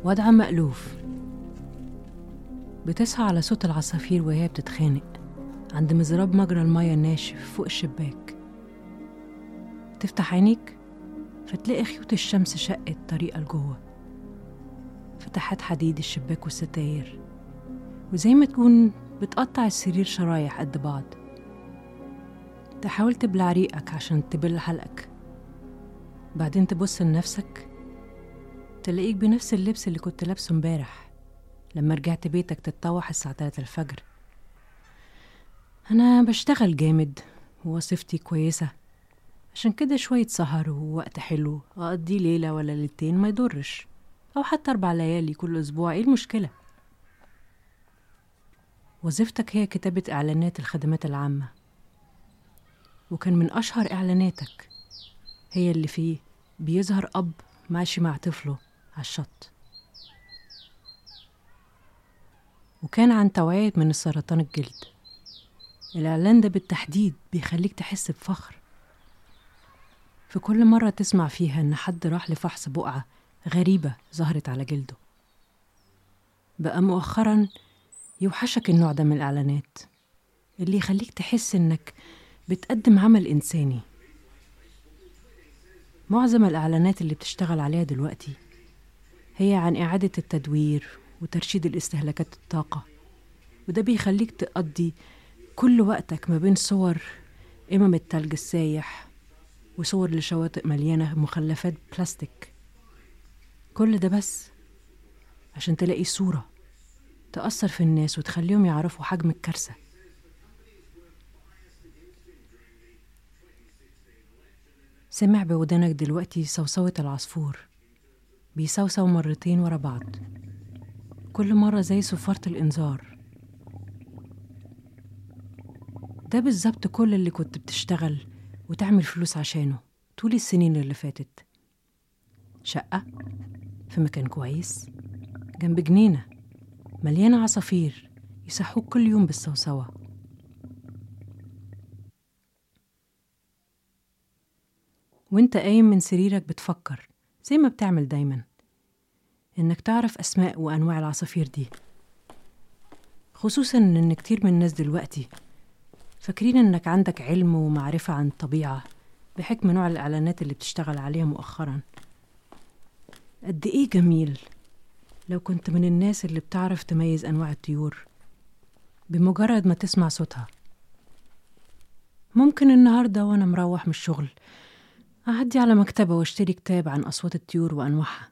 وضع مألوف بتصحى على صوت العصافير وهي بتتخانق عند مزراب مجرى المية الناشف فوق الشباك تفتح عينيك فتلاقي خيوط الشمس شقت طريقة لجوه فتحات حديد الشباك والستاير وزي ما تكون بتقطع السرير شرايح قد بعض تحاول تبلع ريقك عشان تبل حلقك بعدين تبص لنفسك تلاقيك بنفس اللبس اللي كنت لابسه امبارح لما رجعت بيتك تتطوح الساعة 3 الفجر أنا بشتغل جامد ووظيفتي كويسة عشان كده شوية سهر ووقت حلو أقضي ليلة ولا ليلتين ما يضرش أو حتى أربع ليالي كل أسبوع إيه المشكلة؟ وظيفتك هي كتابة إعلانات الخدمات العامة وكان من أشهر إعلاناتك هي اللي فيه بيظهر أب ماشي مع طفله على الشط وكان عن توعية من السرطان الجلد الإعلان ده بالتحديد بيخليك تحس بفخر في كل مرة تسمع فيها إن حد راح لفحص بقعة غريبة ظهرت على جلده بقى مؤخرا يوحشك النوع ده من الإعلانات اللي يخليك تحس إنك بتقدم عمل إنساني معظم الإعلانات اللي بتشتغل عليها دلوقتي هي عن إعادة التدوير وترشيد الاستهلاكات الطاقة وده بيخليك تقضي كل وقتك ما بين صور إمم التلج السايح وصور لشواطئ مليانة مخلفات بلاستيك كل ده بس عشان تلاقي صورة تأثر في الناس وتخليهم يعرفوا حجم الكارثة سمع بودانك دلوقتي صوصوة العصفور بيصوصو مرتين ورا بعض كل مرة زي صفارة الإنذار ده بالظبط كل اللي كنت بتشتغل وتعمل فلوس عشانه طول السنين اللي فاتت شقة في مكان كويس جنب جنينة مليانة عصافير يصحوك كل يوم بالصوصوة وانت قايم من سريرك بتفكر زي ما بتعمل دايما انك تعرف اسماء وانواع العصافير دي خصوصا ان كتير من الناس دلوقتي فاكرين انك عندك علم ومعرفة عن الطبيعة بحكم نوع الاعلانات اللي بتشتغل عليها مؤخرا قد ايه جميل لو كنت من الناس اللي بتعرف تميز انواع الطيور بمجرد ما تسمع صوتها ممكن النهارده وانا مروح من الشغل أعدي على مكتبة واشتري كتاب عن أصوات الطيور وأنواعها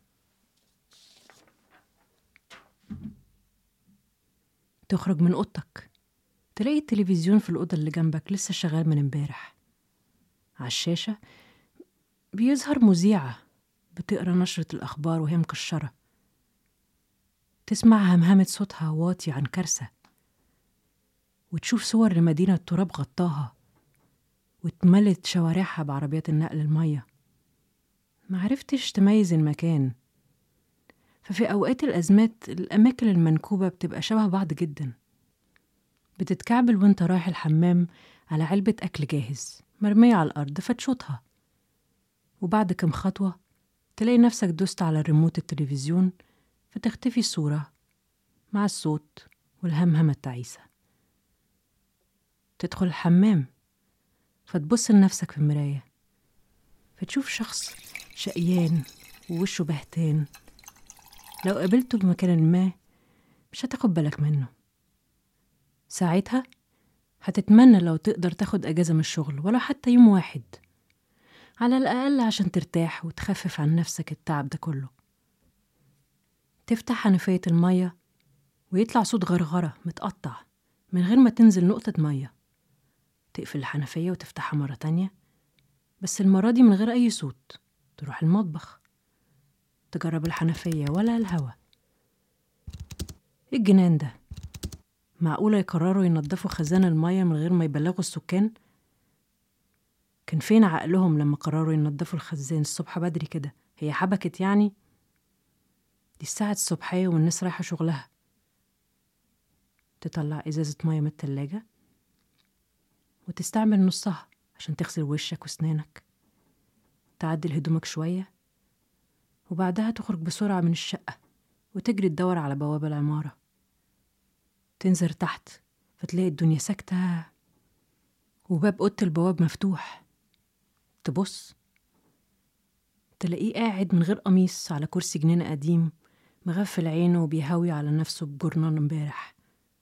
تخرج من أوضتك تلاقي التلفزيون في الأوضة اللي جنبك لسه شغال من امبارح على الشاشة بيظهر مذيعة بتقرا نشرة الأخبار وهي مكشرة تسمع همهمة صوتها واطي عن كارثة وتشوف صور لمدينة التراب غطاها واتملت شوارعها بعربيات النقل المية معرفتش تميز المكان ففي أوقات الأزمات الأماكن المنكوبة بتبقى شبه بعض جدا بتتكعبل وانت رايح الحمام على علبة أكل جاهز مرمية على الأرض فتشوطها وبعد كم خطوة تلاقي نفسك دوست على ريموت التلفزيون فتختفي الصورة مع الصوت والهمهمة التعيسة تدخل الحمام فتبص لنفسك في المراية فتشوف شخص شقيان ووشه بهتان لو قابلته بمكان ما مش هتاخد بالك منه ساعتها هتتمنى لو تقدر تاخد أجازة من الشغل ولا حتى يوم واحد على الأقل عشان ترتاح وتخفف عن نفسك التعب ده كله تفتح حنفية المية ويطلع صوت غرغرة متقطع من غير ما تنزل نقطة مية تقفل الحنفية وتفتحها مرة تانية بس المرة دي من غير أي صوت تروح المطبخ تجرب الحنفية ولا الهوا إيه الجنان ده معقولة يقرروا ينضفوا خزان المية من غير ما يبلغوا السكان كان فين عقلهم لما قرروا ينضفوا الخزان الصبح بدري كده هي حبكت يعني دي الساعة الصبحية والناس رايحة شغلها تطلع إزازة مية من التلاجة وتستعمل نصها عشان تغسل وشك وسنانك تعدل هدومك شوية وبعدها تخرج بسرعة من الشقة وتجري تدور على بوابة العمارة تنزل تحت فتلاقي الدنيا ساكتة وباب أوضة البواب مفتوح تبص تلاقيه قاعد من غير قميص على كرسي جنينة قديم مغفل عينه وبيهوي على نفسه بجرنان امبارح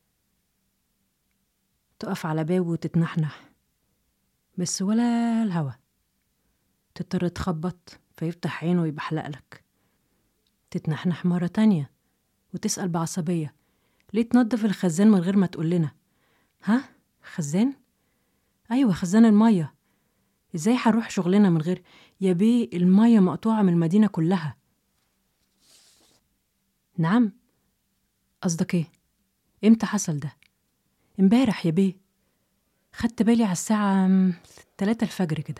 تقف على بابه وتتنحنح بس ولا الهوا تضطر تخبط فيفتح عينه ويبحلقلك تتنحنح مرة تانية وتسأل بعصبية ليه تنضف الخزان من غير ما تقول لنا ها خزان أيوة خزان المية ازاي هنروح شغلنا من غير يا بيه المية مقطوعة من المدينة كلها نعم قصدك ايه امتى حصل ده امبارح يا بيه خدت بالي على الساعة م، تلاتة الفجر كده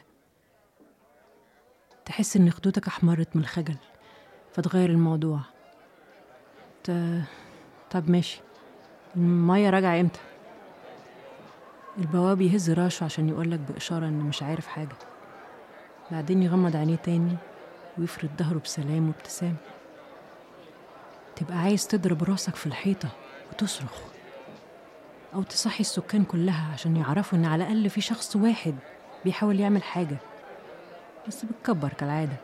تحس ان خدودك احمرت من الخجل فتغير الموضوع ت... طب ماشي المية راجعة امتى البواب يهز راسه عشان يقولك بإشارة إنه مش عارف حاجة بعدين يغمض عينيه تاني ويفرد ظهره بسلام وابتسام تبقى عايز تضرب راسك في الحيطة وتصرخ أو تصحي السكان كلها عشان يعرفوا إن على الأقل في شخص واحد بيحاول يعمل حاجة بس بتكبر كالعادة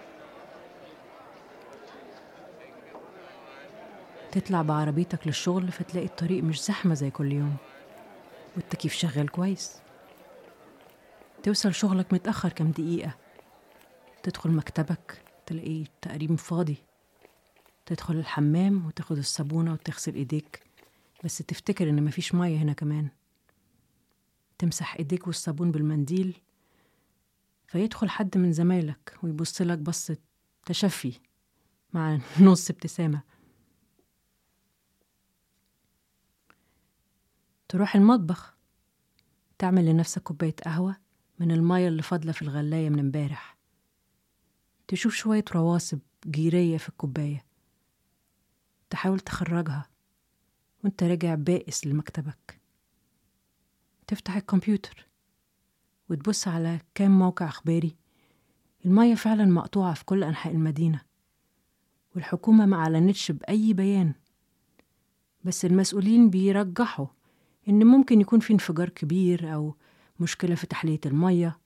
تطلع بعربيتك للشغل فتلاقي الطريق مش زحمة زي كل يوم والتكييف شغال كويس توصل شغلك متأخر كام دقيقة تدخل مكتبك تلاقيه تقريبا فاضي تدخل الحمام وتاخد الصابونة وتغسل ايديك بس تفتكر ان مفيش مية هنا كمان تمسح ايديك والصابون بالمنديل فيدخل حد من زمايلك ويبص لك بصة تشفي مع نص ابتسامة تروح المطبخ تعمل لنفسك كوباية قهوة من المية اللي فاضلة في الغلاية من امبارح تشوف شوية رواسب جيرية في الكوباية تحاول تخرجها وانت راجع بائس لمكتبك تفتح الكمبيوتر وتبص على كام موقع أخباري المية فعلا مقطوعة في كل أنحاء المدينة والحكومة ما أعلنتش بأي بيان بس المسؤولين بيرجحوا إن ممكن يكون في انفجار كبير أو مشكلة في تحلية المية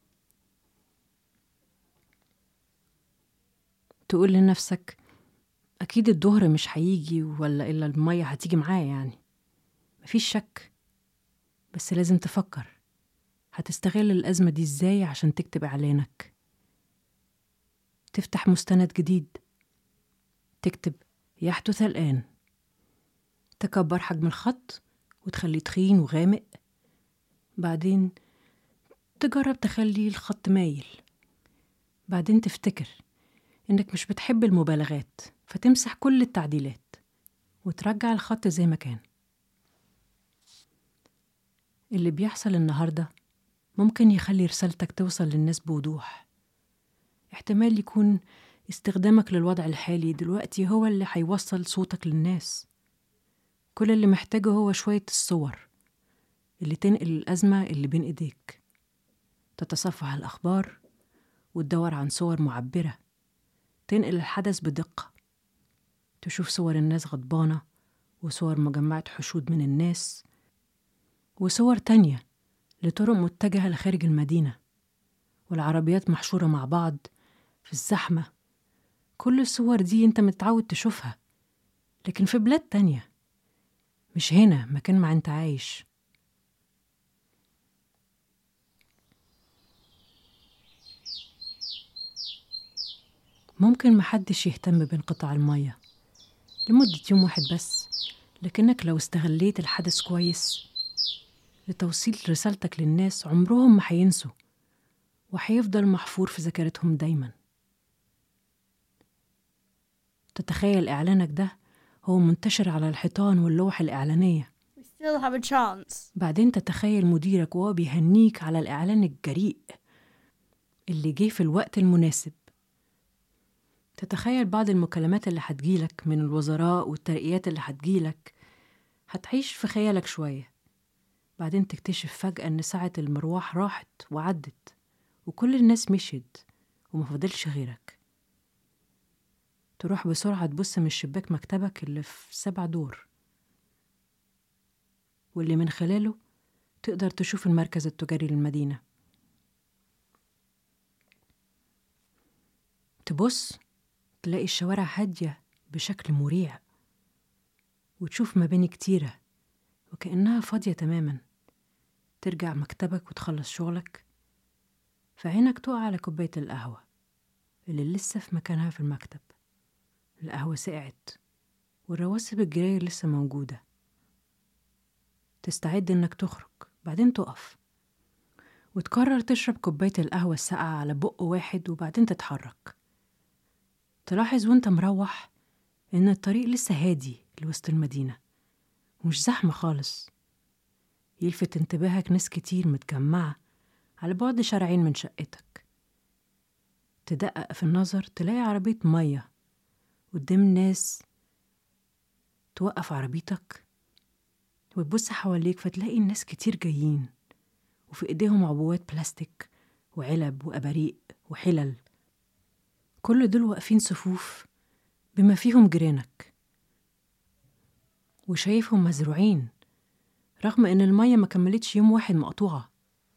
تقول لنفسك أكيد الظهر مش هيجي ولا إلا المية هتيجي معاه يعني مفيش شك بس لازم تفكر هتستغل الأزمة دي إزاي عشان تكتب إعلانك تفتح مستند جديد تكتب يحدث الآن تكبر حجم الخط وتخليه تخين وغامق بعدين تجرب تخلي الخط مايل بعدين تفتكر إنك مش بتحب المبالغات فتمسح كل التعديلات وترجع الخط زي ما كان اللي بيحصل النهارده ممكن يخلي رسالتك توصل للناس بوضوح احتمال يكون استخدامك للوضع الحالي دلوقتي هو اللي هيوصل صوتك للناس كل اللي محتاجه هو شوية الصور اللي تنقل الأزمة اللي بين إيديك تتصفح الأخبار وتدور عن صور معبرة تنقل الحدث بدقة تشوف صور الناس غضبانة وصور مجمعة حشود من الناس وصور تانية لطرق متجهة لخارج المدينة والعربيات محشورة مع بعض في الزحمة كل الصور دي انت متعود تشوفها لكن في بلاد تانية مش هنا مكان ما انت عايش ممكن محدش يهتم بانقطاع المية لمدة يوم واحد بس لكنك لو استغليت الحدث كويس لتوصيل رسالتك للناس عمرهم ما هينسوا وهيفضل محفور في ذاكرتهم دايما تتخيل إعلانك ده هو منتشر على الحيطان واللوح الإعلانية We still have a chance. بعدين تتخيل مديرك وهو بيهنيك على الإعلان الجريء اللي جه في الوقت المناسب تتخيل بعض المكالمات اللي هتجيلك من الوزراء والترقيات اللي هتجيلك هتعيش في خيالك شوية بعدين تكتشف فجأة إن ساعة المروح راحت وعدت وكل الناس مشيت وما فضلش غيرك تروح بسرعة تبص من شباك مكتبك اللي في سبع دور واللي من خلاله تقدر تشوف المركز التجاري للمدينة تبص تلاقي الشوارع هادية بشكل مريع وتشوف مباني كتيرة وكأنها فاضية تماما ترجع مكتبك وتخلص شغلك فعينك تقع على كوباية القهوة اللي لسه في مكانها في المكتب القهوة سقعت والرواسب الجراير لسه موجودة تستعد إنك تخرج بعدين تقف وتقرر تشرب كوباية القهوة الساقعة على بق واحد وبعدين تتحرك تلاحظ وانت مروح إن الطريق لسه هادي لوسط المدينة ومش زحمة خالص يلفت انتباهك ناس كتير متجمعة على بعد شارعين من شقتك تدقق في النظر تلاقي عربية مية قدام الناس توقف عربيتك وتبص حواليك فتلاقي الناس كتير جايين وفي ايديهم عبوات بلاستيك وعلب وأباريق وحلل كل دول واقفين صفوف بما فيهم جيرانك وشايفهم مزروعين رغم ان المية ما كملتش يوم واحد مقطوعة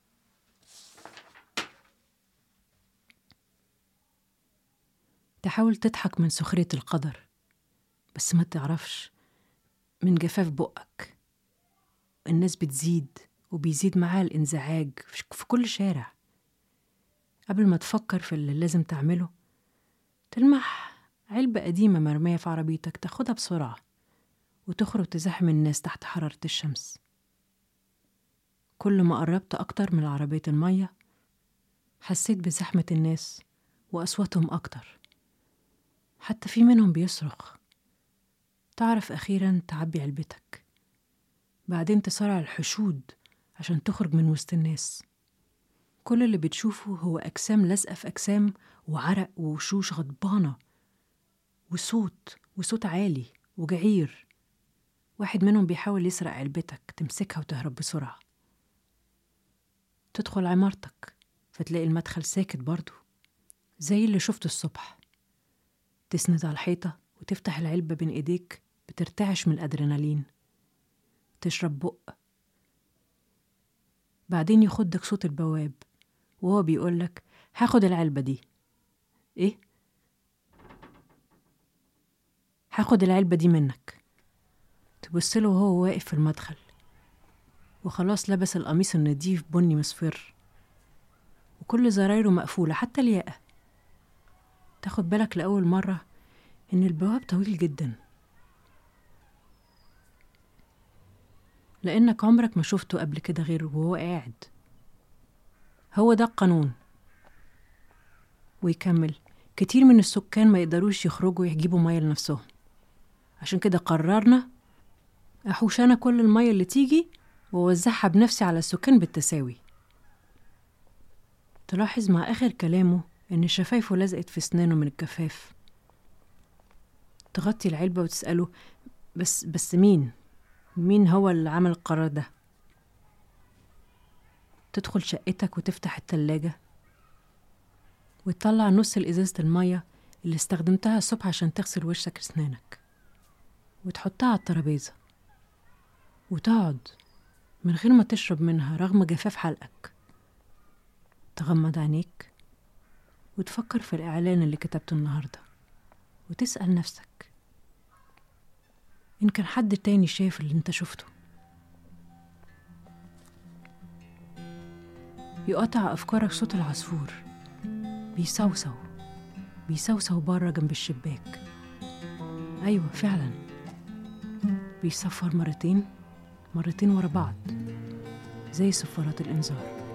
تحاول تضحك من سخرية القدر بس ما تعرفش من جفاف بقك الناس بتزيد وبيزيد معاها الانزعاج في كل شارع قبل ما تفكر في اللي لازم تعمله تلمح علبة قديمة مرمية في عربيتك تاخدها بسرعة وتخرج تزاحم الناس تحت حرارة الشمس كل ما قربت أكتر من عربية المية حسيت بزحمة الناس وأصواتهم أكتر حتى في منهم بيصرخ تعرف أخيرا تعبي علبتك بعدين تصارع الحشود عشان تخرج من وسط الناس كل اللي بتشوفه هو أجسام لازقة في أجسام وعرق ووشوش غضبانة وصوت وصوت عالي وجعير واحد منهم بيحاول يسرق علبتك تمسكها وتهرب بسرعة تدخل عمارتك فتلاقي المدخل ساكت برضه زي اللي شفته الصبح تسند على الحيطة وتفتح العلبة بين إيديك بترتعش من الأدرينالين تشرب بق بعدين يخدك صوت البواب وهو بيقولك هاخد العلبة دي إيه؟ هاخد العلبة دي منك تبصله وهو واقف في المدخل وخلاص لبس القميص النضيف بني مصفر وكل زرايره مقفولة حتى الياقة تاخد بالك لأول مرة إن البواب طويل جدا لأنك عمرك ما شفته قبل كده غير وهو قاعد هو ده القانون ويكمل كتير من السكان ما يقدروش يخرجوا يجيبوا مية لنفسهم عشان كده قررنا أحوش أنا كل المية اللي تيجي ووزعها بنفسي على السكان بالتساوي تلاحظ مع آخر كلامه إن شفايفه لزقت في سنانه من الجفاف تغطي العلبة وتسأله بس بس مين؟ مين هو اللي عمل القرار ده؟ تدخل شقتك وتفتح التلاجة وتطلع نص الإزازة المية اللي استخدمتها الصبح عشان تغسل وشك أسنانك وتحطها على الترابيزة وتقعد من غير ما تشرب منها رغم جفاف حلقك تغمض عينيك وتفكر في الإعلان اللي كتبته النهاردة وتسأل نفسك إن كان حد تاني شايف اللي انت شفته يقطع أفكارك صوت العصفور بيصوصو بيصوصو بره جنب الشباك أيوة فعلا بيصفر مرتين مرتين ورا بعض زي صفارات الإنذار